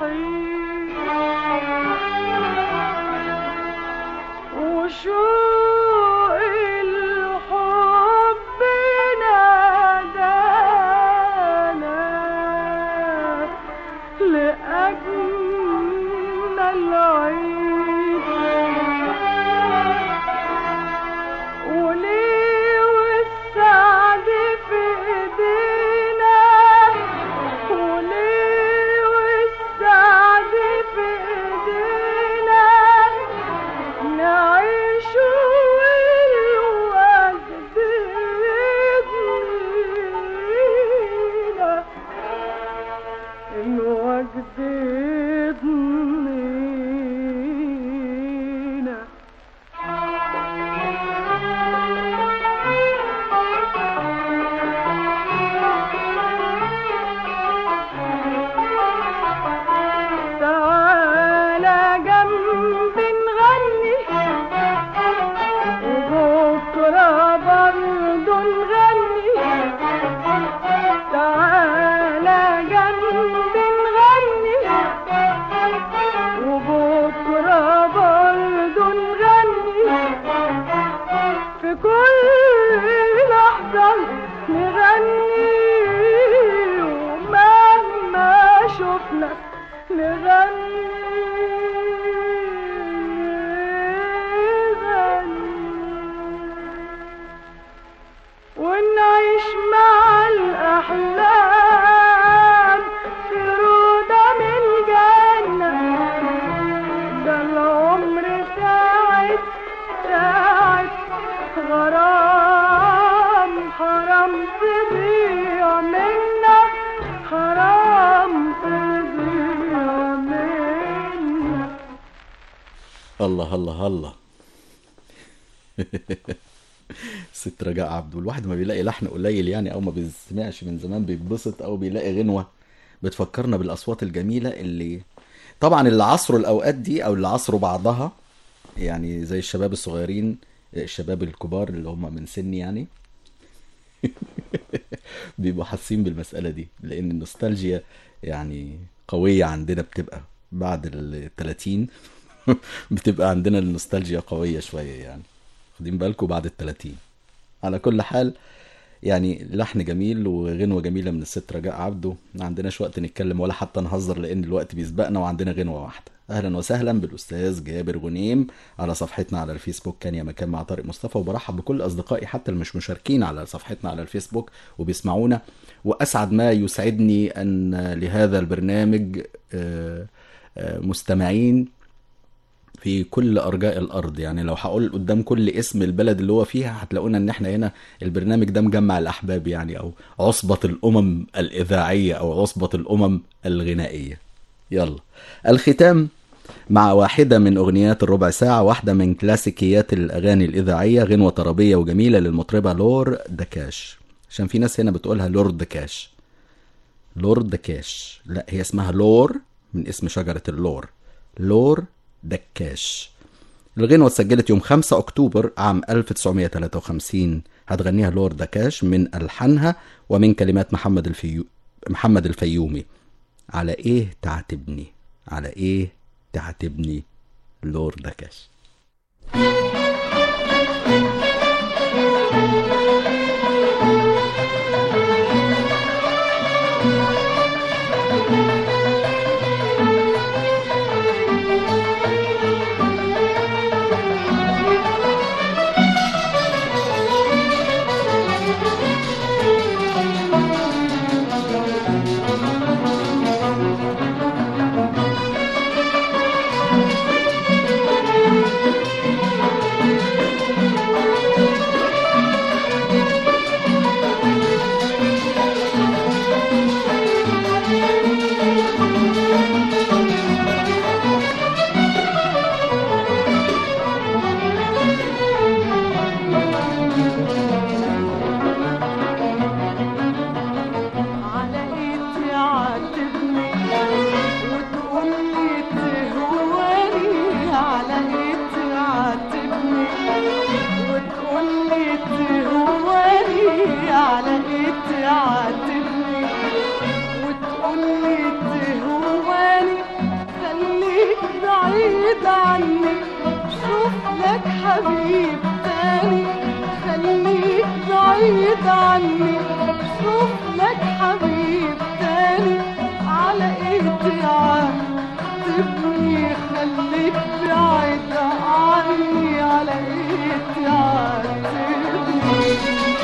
وحيد وشوق الحب نادانا لأجمل عيد وليه والسعد في ايدينا وليه والسعد في ايدينا نعيش والوجد يضنينا الوجد يضنينا تعالى جنبي نغني وبكرة برضو نغني تعالى جنبي نغني وبكرة برضو نغني في كل لحظة نغني ومهما شفنا نغني ونعيش مع الأحلام في روضة من جنة ده العمر ساعة ساعة غرام حرام تضيع منا حرام تضيع منا الله الله الله ست رجاء عبده الواحد ما بيلاقي لحن قليل يعني او ما بيسمعش من زمان بيتبسط او بيلاقي غنوة بتفكرنا بالاصوات الجميلة اللي طبعا اللي عصروا الاوقات دي او اللي عصروا بعضها يعني زي الشباب الصغيرين الشباب الكبار اللي هم من سني يعني بيبقوا حاسين بالمسألة دي لأن النوستالجيا يعني قوية عندنا بتبقى بعد ال 30 بتبقى عندنا النوستالجيا قوية شوية يعني واخدين بالكم بعد ال 30 على كل حال يعني لحن جميل وغنوة جميلة من الست رجاء عبده ما عندناش وقت نتكلم ولا حتى نهزر لأن الوقت بيسبقنا وعندنا غنوة واحدة أهلا وسهلا بالأستاذ جابر غنيم على صفحتنا على الفيسبوك كان يا مكان مع طارق مصطفى وبرحب بكل أصدقائي حتى اللي مش مشاركين على صفحتنا على الفيسبوك وبيسمعونا وأسعد ما يسعدني أن لهذا البرنامج آه، آه، مستمعين في كل ارجاء الارض يعني لو هقول قدام كل اسم البلد اللي هو فيها هتلاقونا ان احنا هنا البرنامج ده مجمع الاحباب يعني او عصبة الامم الاذاعية او عصبة الامم الغنائية يلا الختام مع واحدة من أغنيات الربع ساعة واحدة من كلاسيكيات الأغاني الإذاعية غنوة طربية وجميلة للمطربة لور دكاش عشان في ناس هنا بتقولها لور دكاش لور دكاش لا هي اسمها لور من اسم شجرة اللور لور دكاش الغنوة اتسجلت يوم 5 أكتوبر عام 1953 هتغنيها لور دكاش من ألحانها ومن كلمات محمد الفيو... محمد الفيومي على إيه تعاتبني على إيه تعاتبني لور دكاش لك حبيب تاني خليك بعيد عني شوف لك حبيب تاني على ايه تعاتبني خليك بعيد عني على ايه تعاتبني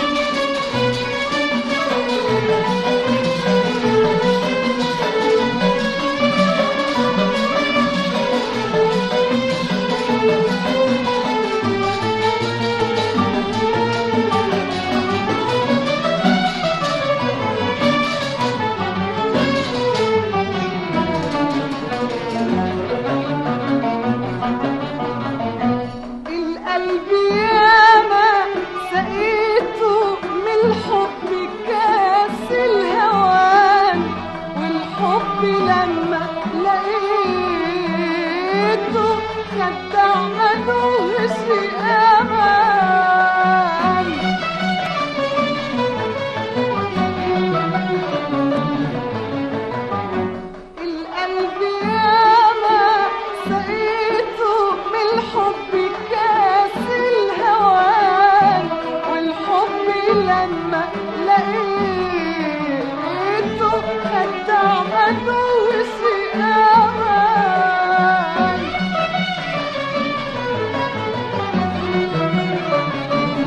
القلب ياما سقيته من الحب كاس الهوان والحب لما لقيته خدع ملوش امان القلب ياما سقيته من الحب كاس الهوان والحب لما لقيته خدع ملوش امان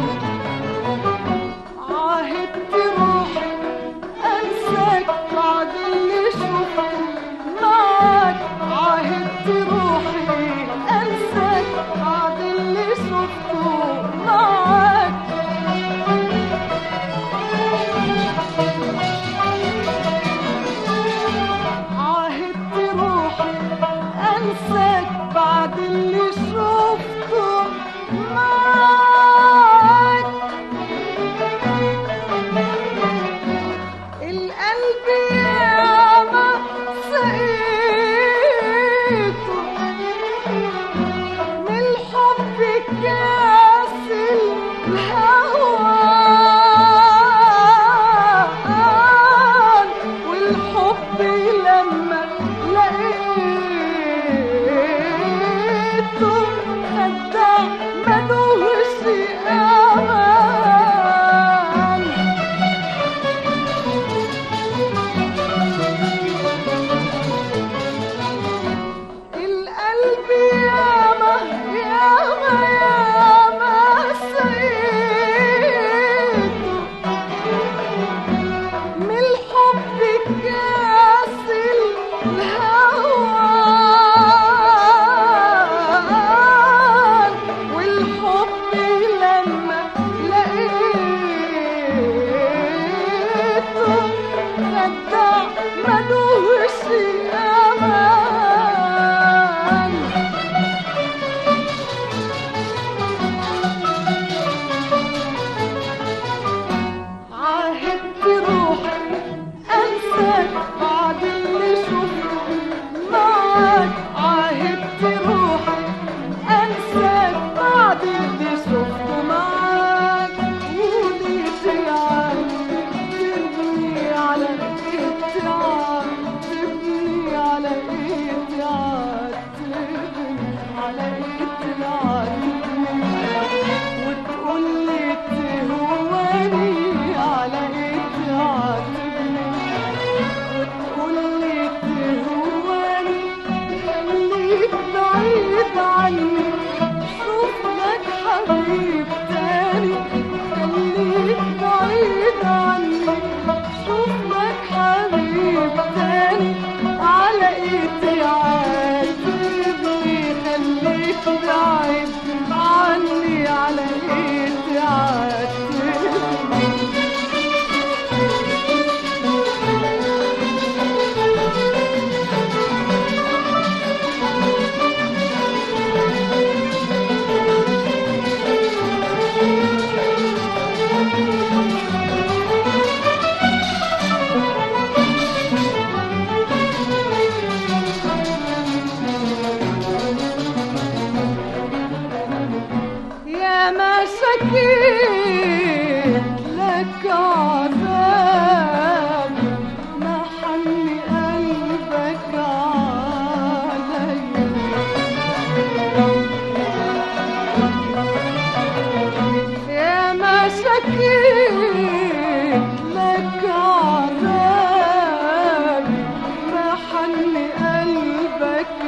محن قلبك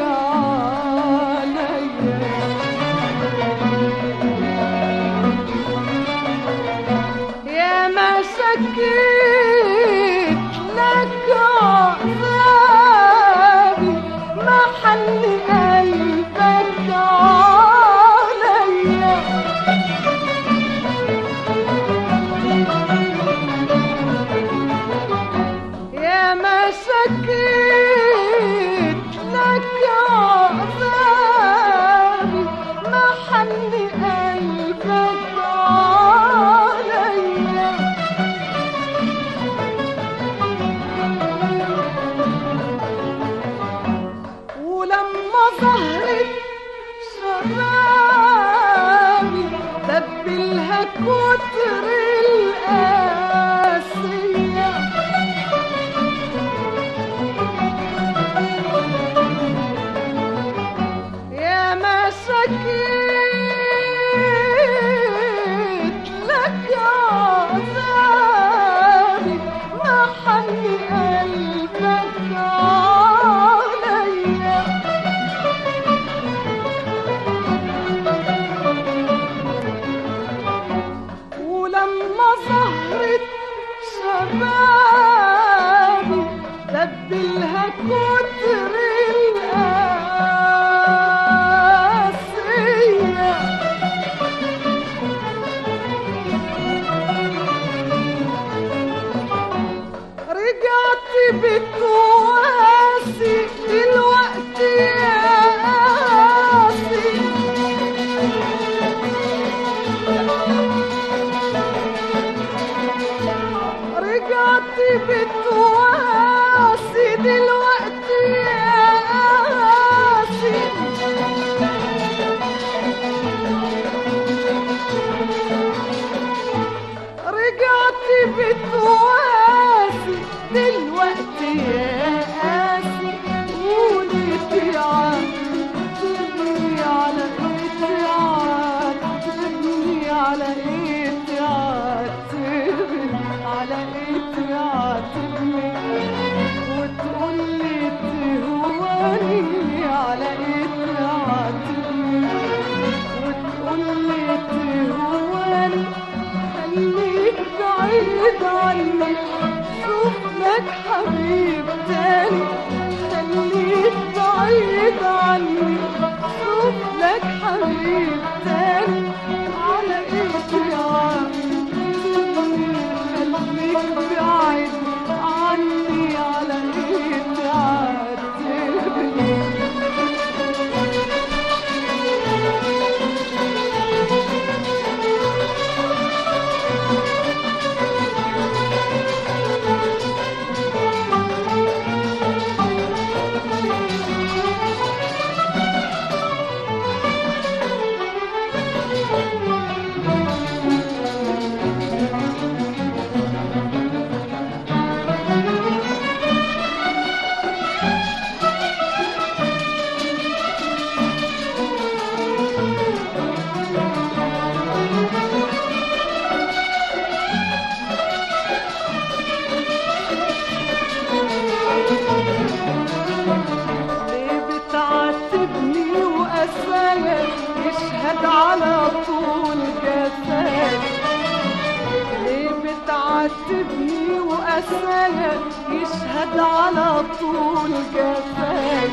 عليا يا ما شكيت لك عذابي محن قلبك عليا يا ما شكيت لك عذابي محن قلبك عليا ولما ظهرت شبابي دبلها كتر القاسيه يا ما شكيت لك عذابي محن قلبك عليا ولما ظهرت شبابي دبلها كتر القاسية رجعت بتواسي دلوقتي يا قاسي رجعت بتواسي دلوقتي يا قاسي رجعت بتواسي دلوقتي يا قاسي قولت عاتبني على ايه تعاتبني على ايه تعاتبني على ايه تعاتبني وتقولي تهواني على ايه تعاتبني وتقولي تهواني خليك بعيد عني شوف لك حبيب تاني خليك بعيد عني شوف لك حبيب تاني على ايه تعاتبني خليك بعيد عني على ايه تعاتبني ليه بتعاتبني وقسايا يشهد على طول جفاك ليه بتعاتبني وقسايا يشهد على طول جفاك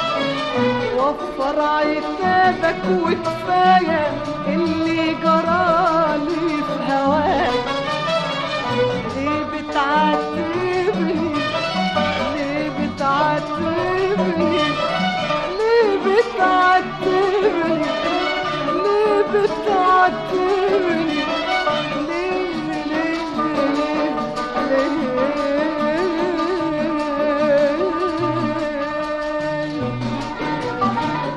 وفر عتابك وكفاية اللي جرالي في هواك ليه بتعاتبني ليه بتعاتبني ليه بتعاتبني ليه بتعاتبني ليه ليه ليه ليه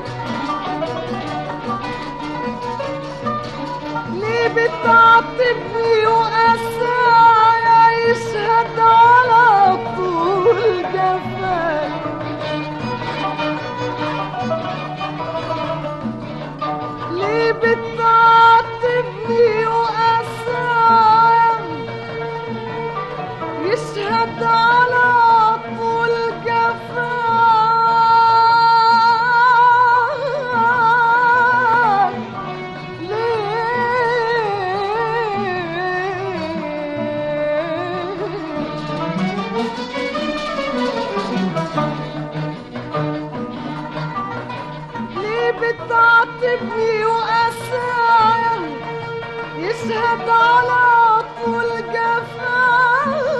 ليه بتعاتبني وقسايا يشهد على طول جفاك بتعاتبني وقسايا يشهد على طول جفاك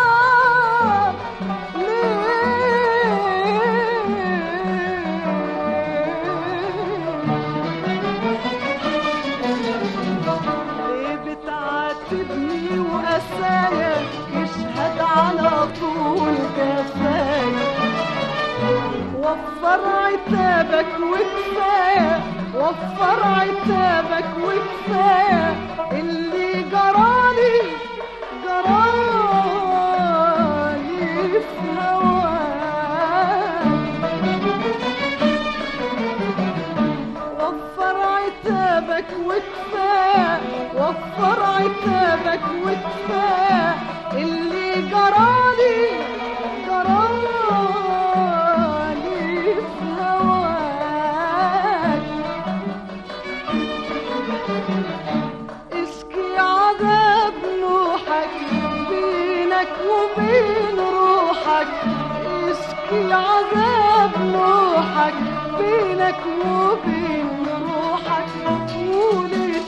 ليه بتعاتبني وقسايا يشهد على طول جفاك وفر عتابك وكفاية وفر عتابك وكفاية اللي جرالي جرالي في هواك وفر عتابك وكفاية وفر عتابك وكفاية اللي جرالي جرالي في هواك اشكي عذاب نوحك بينك وبين روحك اشكي عذاب نوحك بينك وبين روحك وليه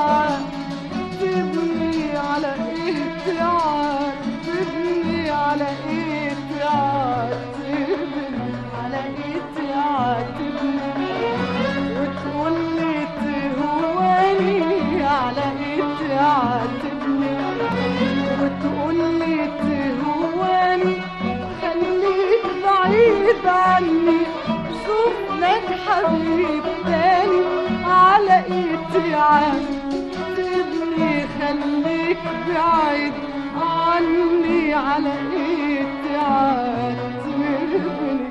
تعاتبني على ايه تعاتبني على ايه تعاتبني على ايه تعاتبني وتقول لي تهواني على ايه تعاتبني وتقول لي تهواني خليك بعيد عني شوف لك حبيب تاني على ايه تعاتبني خليك بعيد عني على ايه تعاتبني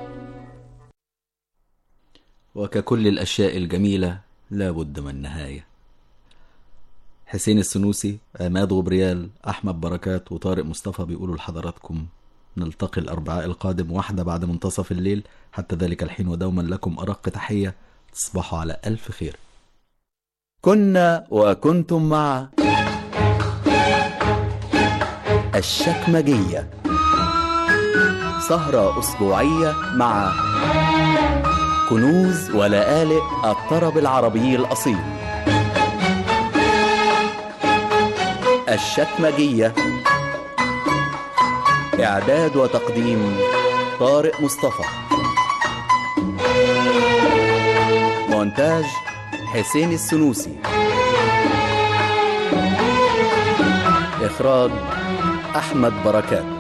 وككل الأشياء الجميلة لا بد من نهاية حسين السنوسي عماد غبريال أحمد بركات وطارق مصطفى بيقولوا لحضراتكم نلتقي الأربعاء القادم واحدة بعد منتصف الليل حتى ذلك الحين ودوما لكم أرق تحية تصبحوا على ألف خير كنا وكنتم مع الشكمجية سهرة أسبوعية مع كنوز ولآلئ الطرب العربي الأصيل الشكمجية إعداد وتقديم طارق مصطفى مونتاج حسين السنوسي إخراج أحمد بركات